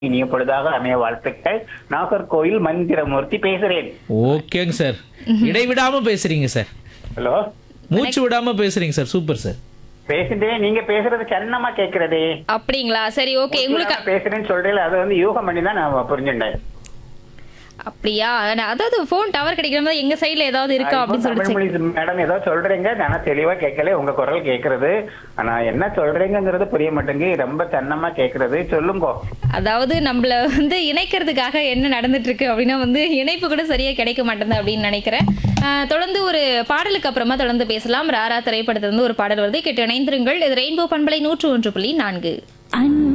இனிய பொழுதாக அமைய வாழ்த்துக்கள் நாகர்கோயில் மந்திரமூர்த்தி பேசுறேன் ஓகேங்க சார் இடைவிடாம பேசுறீங்க சார் ஹலோ மூச்சு விடாம பேசுறீங்க சார் சூப்பர் சார் பேசுறேன் நீங்க பேசுறது சன்னமா கேக்குறதே அப்படிங்களா சரி ஓகே உங்களுக்கு பேசுறேன்னு சொல்றேன் அதை வந்து யூகம் பண்ணி தான் நான் புரிஞ்சுட்டேன் அப்படியா நான் அதாவது போன் டவர் கிடைக்கிற மாதிரி எங்க சைடுல ஏதாவது இருக்கா அப்படின்னு சொல்லிட்டு check- தமிழ்மொழி மேடம் ஏதோ சொல்றீங்க ஆனா தெளிவா கேட்கல உங்க குரல் கேக்குறது ஆனா என்ன சொல்றீங்கிறது புரிய மாட்டேங்குது ரொம்ப சன்னமா கேக்குறது சொல்லுங்க அதாவது நம்மள வந்து இணைக்கிறதுக்காக என்ன நடந்துட்டு இருக்கு அப்படின்னா வந்து இணைப்பு கூட சரியா கிடைக்க மாட்டேங்குது அப்படின்னு நினைக்கிறேன் ஆஹ் தொடர்ந்து ஒரு பாடலுக்கு அப்புறமா தொடர்ந்து பேசலாம் ராரா திரைப்படத்துல இருந்து ஒரு பாடல் வருது கேட்டு இணைந்திருங்கள் இது ரெயின்போ பண்பலை நூற்று ஒன்று புள்ளி நான்கு அன்பு